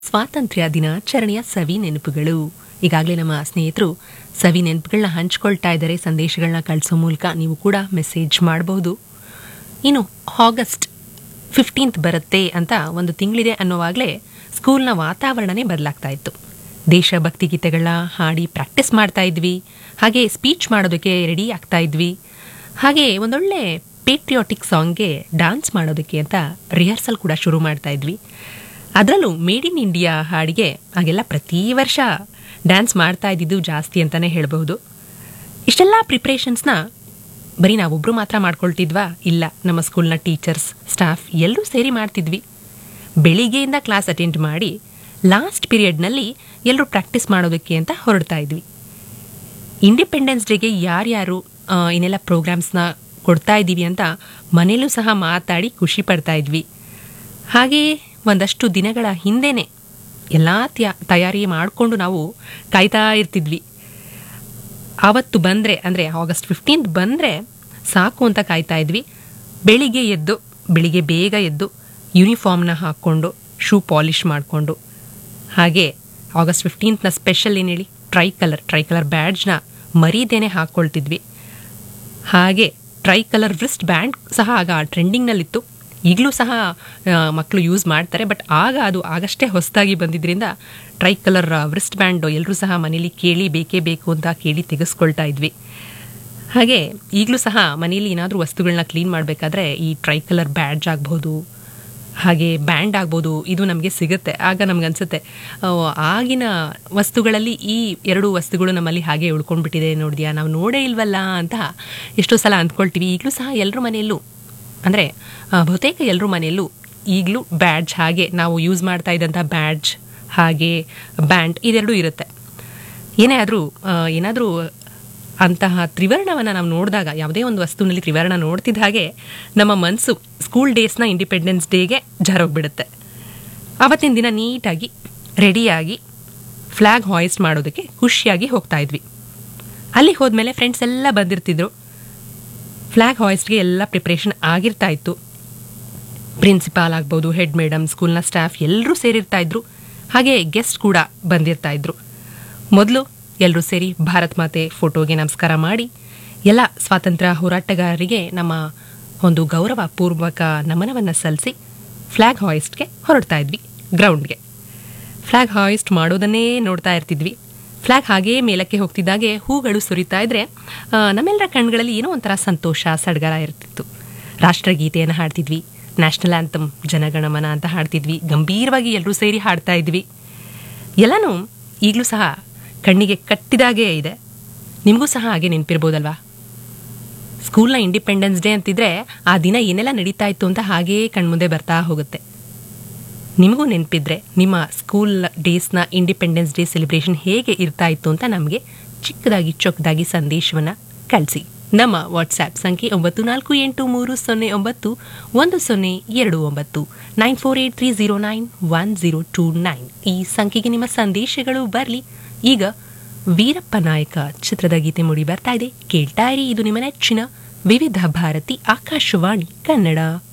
ಸ್ವಾತಂತ್ರ್ಯ ದಿನಾಚರಣೆಯ ಸವಿ ನೆನಪುಗಳು ಈಗಾಗಲೇ ನಮ್ಮ ಸ್ನೇಹಿತರು ಸವಿ ನೆನಪುಗಳನ್ನ ಹಂಚ್ಕೊಳ್ತಾ ಇದ್ದಾರೆ ಸಂದೇಶಗಳನ್ನ ಕಳಿಸೋ ಮೂಲಕ ನೀವು ಕೂಡ ಮೆಸೇಜ್ ಮಾಡಬಹುದು ಇನ್ನು ಆಗಸ್ಟ್ ಫಿಫ್ಟೀನ್ತ್ ಬರುತ್ತೆ ಅಂತ ಒಂದು ತಿಂಗಳಿದೆ ಅನ್ನೋವಾಗಲೇ ಸ್ಕೂಲ್ನ ವಾತಾವರಣನೇ ಬದಲಾಗ್ತಾ ಇತ್ತು ದೇಶಭಕ್ತಿ ಗೀತೆಗಳನ್ನ ಹಾಡಿ ಪ್ರಾಕ್ಟೀಸ್ ಮಾಡ್ತಾ ಇದ್ವಿ ಹಾಗೆ ಸ್ಪೀಚ್ ಮಾಡೋದಕ್ಕೆ ರೆಡಿ ಆಗ್ತಾ ಇದ್ವಿ ಹಾಗೆ ಒಂದೊಳ್ಳೆ ಪೇಟ್ರಿಯಾಟಿಕ್ ಸಾಂಗ್ಗೆ ಡಾನ್ಸ್ ಮಾಡೋದಕ್ಕೆ ಅಂತ ರಿಹರ್ಸಲ್ ಕೂಡ ಶುರು ಮಾಡ್ತಾ ಇದ್ವಿ ಅದರಲ್ಲೂ ಮೇಡ್ ಇನ್ ಇಂಡಿಯಾ ಹಾಡಿಗೆ ಹಾಗೆಲ್ಲ ಪ್ರತಿ ವರ್ಷ ಡ್ಯಾನ್ಸ್ ಮಾಡ್ತಾ ಇದ್ದಿದ್ದು ಜಾಸ್ತಿ ಅಂತಲೇ ಹೇಳ್ಬಹುದು ಇಷ್ಟೆಲ್ಲ ಪ್ರಿಪ್ರೇಷನ್ಸ್ನ ಬರೀ ನಾವೊಬ್ಬರು ಮಾತ್ರ ಮಾಡ್ಕೊಳ್ತಿದ್ವಾ ಇಲ್ಲ ನಮ್ಮ ಸ್ಕೂಲ್ನ ಟೀಚರ್ಸ್ ಸ್ಟಾಫ್ ಎಲ್ಲರೂ ಸೇರಿ ಮಾಡ್ತಿದ್ವಿ ಬೆಳಿಗ್ಗೆಯಿಂದ ಕ್ಲಾಸ್ ಅಟೆಂಡ್ ಮಾಡಿ ಲಾಸ್ಟ್ ಪೀರಿಯಡ್ನಲ್ಲಿ ಎಲ್ಲರೂ ಪ್ರಾಕ್ಟೀಸ್ ಮಾಡೋದಕ್ಕೆ ಅಂತ ಹೊರಡ್ತಾ ಇದ್ವಿ ಇಂಡಿಪೆಂಡೆನ್ಸ್ ಡೇಗೆ ಯಾರ್ಯಾರು ಆ, ಇನ್ನೆಲ್ಲ ಪ್ರೋಗ್ರಾಮ್ಸ್ನ ಕೊಡ್ತಾ ಇದ್ದೀವಿ ಅಂತ ಮನೇಲೂ ಸಹ ಮಾತಾಡಿ ಖುಷಿ ಪಡ್ತಾ ಇದ್ವಿ ಹಾಗೆ ಒಂದಷ್ಟು ದಿನಗಳ ಹಿಂದೆನೇ ಎಲ್ಲ ತ್ಯಾ ತಯಾರಿ ಮಾಡಿಕೊಂಡು ನಾವು ಕಾಯ್ತಾ ಇರ್ತಿದ್ವಿ ಆವತ್ತು ಬಂದರೆ ಅಂದರೆ ಆಗಸ್ಟ್ ಫಿಫ್ಟೀನ್ತ್ ಬಂದರೆ ಸಾಕು ಅಂತ ಕಾಯ್ತಾ ಇದ್ವಿ ಬೆಳಿಗ್ಗೆ ಎದ್ದು ಬೆಳಿಗ್ಗೆ ಬೇಗ ಎದ್ದು ಯೂನಿಫಾರ್ಮ್ನ ಹಾಕ್ಕೊಂಡು ಶೂ ಪಾಲಿಷ್ ಮಾಡಿಕೊಂಡು ಹಾಗೆ ಆಗಸ್ಟ್ ಫಿಫ್ಟೀನ್ತ್ನ ಸ್ಪೆಷಲ್ ಏನು ಹೇಳಿ ಟ್ರೈ ಕಲರ್ ಟ್ರೈ ಕಲರ್ ಬ್ಯಾಡ್ಜ್ನ ಮರೀದೇನೆ ಹಾಕ್ಕೊಳ್ತಿದ್ವಿ ಹಾಗೆ ಟ್ರೈ ಕಲರ್ ವ್ರಿಸ್ಟ್ ಬ್ಯಾಂಡ್ ಸಹ ಆಗ ಟ್ರೆಂಡಿಂಗ್ನಲ್ಲಿತ್ತು ಈಗಲೂ ಸಹ ಮಕ್ಕಳು ಯೂಸ್ ಮಾಡ್ತಾರೆ ಬಟ್ ಆಗ ಅದು ಆಗಷ್ಟೇ ಹೊಸದಾಗಿ ಬಂದಿದ್ದರಿಂದ ಟ್ರೈ ಕಲರ್ ವ್ರಿಸ್ಟ್ ಬ್ಯಾಂಡು ಎಲ್ಲರೂ ಸಹ ಮನೇಲಿ ಕೇಳಿ ಬೇಕೇ ಬೇಕು ಅಂತ ಕೇಳಿ ತೆಗೆಸ್ಕೊಳ್ತಾ ಇದ್ವಿ ಹಾಗೆ ಈಗಲೂ ಸಹ ಮನೇಲಿ ಏನಾದರೂ ವಸ್ತುಗಳನ್ನ ಕ್ಲೀನ್ ಮಾಡಬೇಕಾದ್ರೆ ಈ ಟ್ರೈ ಕಲರ್ ಬ್ಯಾಡ್ಜ್ ಆಗ್ಬೋದು ಹಾಗೆ ಬ್ಯಾಂಡ್ ಆಗ್ಬೋದು ಇದು ನಮಗೆ ಸಿಗುತ್ತೆ ಆಗ ನಮ್ಗೆ ಅನ್ಸುತ್ತೆ ಆ, ಆಗಿನ ವಸ್ತುಗಳಲ್ಲಿ ಈ ಎರಡು ವಸ್ತುಗಳು ನಮ್ಮಲ್ಲಿ ಹಾಗೆ ಉಳ್ಕೊಂಡ್ಬಿಟ್ಟಿದೆ ನೋಡಿದ್ಯಾ ನಾವು ನೋಡೇ ಇಲ್ವಲ್ಲ ಅಂತ ಎಷ್ಟೋ ಸಲ ಅಂದ್ಕೊಳ್ತೀವಿ ಈಗಲೂ ಸಹ ಎಲ್ಲರ ಮನೆಯಲ್ಲೂ ಅಂದರೆ ಬಹುತೇಕ ಎಲ್ಲರ ಮನೆಯಲ್ಲೂ ಈಗಲೂ ಬ್ಯಾಡ್ಜ್ ಹಾಗೆ ನಾವು ಯೂಸ್ ಮಾಡ್ತಾ ಇದ್ದಂಥ ಬ್ಯಾಡ್ಜ್ ಹಾಗೆ ಬ್ಯಾಂಡ್ ಇದೆರಡೂ ಇರುತ್ತೆ ಏನೇ ಆದರೂ ಏನಾದರೂ ಅಂತಹ ತ್ರಿವರ್ಣವನ್ನು ನಾವು ನೋಡಿದಾಗ ಯಾವುದೇ ಒಂದು ವಸ್ತುವಿನಲ್ಲಿ ತ್ರಿವರ್ಣ ನೋಡ್ತಿದ್ದ ಹಾಗೆ ನಮ್ಮ ಮನಸ್ಸು ಸ್ಕೂಲ್ ಡೇಸ್ನ ಇಂಡಿಪೆಂಡೆನ್ಸ್ ಡೇಗೆ ಜಾರೋಗ್ಬಿಡುತ್ತೆ ಆವತ್ತಿನ ದಿನ ನೀಟಾಗಿ ರೆಡಿಯಾಗಿ ಫ್ಲ್ಯಾಗ್ ಹಾಯಿಸ್ಟ್ ಮಾಡೋದಕ್ಕೆ ಖುಷಿಯಾಗಿ ಹೋಗ್ತಾ ಇದ್ವಿ ಅಲ್ಲಿ ಹೋದ್ಮೇಲೆ ಫ್ರೆಂಡ್ಸ್ ಎಲ್ಲ ಬಂದಿರ್ತಿದ್ರು ಫ್ಲ್ಯಾಗ್ ಹಾಯಿಸ್ಟ್ಗೆ ಎಲ್ಲ ಪ್ರಿಪ್ರೇಷನ್ ಆಗಿರ್ತಾ ಇತ್ತು ಪ್ರಿನ್ಸಿಪಾಲ್ ಆಗ್ಬೋದು ಹೆಡ್ ಮೇಡಮ್ ಸ್ಕೂಲ್ನ ಸ್ಟಾಫ್ ಎಲ್ಲರೂ ಸೇರಿರ್ತಾ ಇದ್ರು ಹಾಗೆ ಗೆಸ್ಟ್ ಕೂಡ ಬಂದಿರ್ತಾ ಇದ್ರು ಮೊದಲು ಎಲ್ಲರೂ ಸೇರಿ ಭಾರತ್ ಮಾತೆ ಫೋಟೋಗೆ ನಮಸ್ಕಾರ ಮಾಡಿ ಎಲ್ಲ ಸ್ವಾತಂತ್ರ್ಯ ಹೋರಾಟಗಾರರಿಗೆ ನಮ್ಮ ಒಂದು ಗೌರವ ಪೂರ್ವಕ ನಮನವನ್ನು ಸಲ್ಲಿಸಿ ಫ್ಲ್ಯಾಗ್ ಹಾಯಿಸ್ಟ್ಗೆ ಹೊರಡ್ತಾ ಇದ್ವಿ ಗ್ರೌಂಡ್ಗೆ ಫ್ಲ್ಯಾಗ್ ಹಾಯಿಸ್ಟ್ ಮಾಡೋದನ್ನೇ ನೋಡ್ತಾ ಇರ್ತಿದ್ವಿ ಫ್ಲ್ಯಾಗ್ ಹಾಗೇ ಮೇಲಕ್ಕೆ ಹೋಗ್ತಿದ್ದಾಗೆ ಹೂಗಳು ಸುರಿತಾ ಇದ್ರೆ ಆ, ನಮ್ಮೆಲ್ಲರ ಕಣ್ಗಳಲ್ಲಿ ಏನೋ ಒಂಥರ ಸಂತೋಷ ಸಡಗರ ಇರ್ತಿತ್ತು ರಾಷ್ಟ್ರಗೀತೆಯನ್ನು ಹಾಡ್ತಿದ್ವಿ ನ್ಯಾಷನಲ್ ಆ್ಯಂಥಮ್ ಜನಗಣಮನ ಅಂತ ಹಾಡ್ತಿದ್ವಿ ಗಂಭೀರವಾಗಿ ಎಲ್ಲರೂ ಸೇರಿ ಹಾಡ್ತಾ ಇದ್ವಿ ಎಲ್ಲನೂ ಈಗಲೂ ಸಹ ಕಣ್ಣಿಗೆ ಕಟ್ಟಿದಾಗೇ ಇದೆ ನಿಮಗೂ ಸಹ ಹಾಗೆ ನೆನಪಿರ್ಬೋದಲ್ವಾ ಸ್ಕೂಲ್ನ ಇಂಡಿಪೆಂಡೆನ್ಸ್ ಡೇ ಅಂತಿದ್ರೆ ಆ ದಿನ ಏನೆಲ್ಲ ನಡೀತಾ ಇತ್ತು ಅಂತ ಹಾಗೇ ಕಣ್ಮುಂದೆ ಬರ್ತಾ ಹೋಗುತ್ತೆ ನಿಮಗೂ ನೆನಪಿದ್ರೆ ನಿಮ್ಮ ಸ್ಕೂಲ್ ಡೇಸ್ನ ಇಂಡಿಪೆಂಡೆನ್ಸ್ ಡೇ ಸೆಲೆಬ್ರೇಷನ್ ಹೇಗೆ ಇರ್ತಾ ಇತ್ತು ಅಂತ ನಮಗೆ ಚಿಕ್ಕದಾಗಿ ಚೊಕ್ಕದಾಗಿ ಸಂದೇಶವನ್ನು ಕಳಿಸಿ ನಮ್ಮ ವಾಟ್ಸ್ಆ್ಯಪ್ ಸಂಖ್ಯೆ ಒಂಬತ್ತು ನಾಲ್ಕು ಎಂಟು ಮೂರು ಸೊನ್ನೆ ಒಂಬತ್ತು ಒಂದು ಸೊನ್ನೆ ಎರಡು ಒಂಬತ್ತು nine four eight three zero nine one zero two nine ಈ ಸಂಖ್ಯೆಗೆ ನಿಮ್ಮ ಸಂದೇಶಗಳು ಬರಲಿ ಈಗ ವೀರಪ್ಪ ನಾಯಕ ಚಿತ್ರದ ಗೀತೆ ಮೂಡಿ ಬರ್ತಾ ಇದೆ ಕೇಳ್ತಾ ಇರಿ ಇದು ನಿಮ್ಮ ನೆಚ್ಚಿನ ವಿವಿಧ ಭಾರತಿ ಆಕಾಶವಾಣಿ ಕನ್ನಡ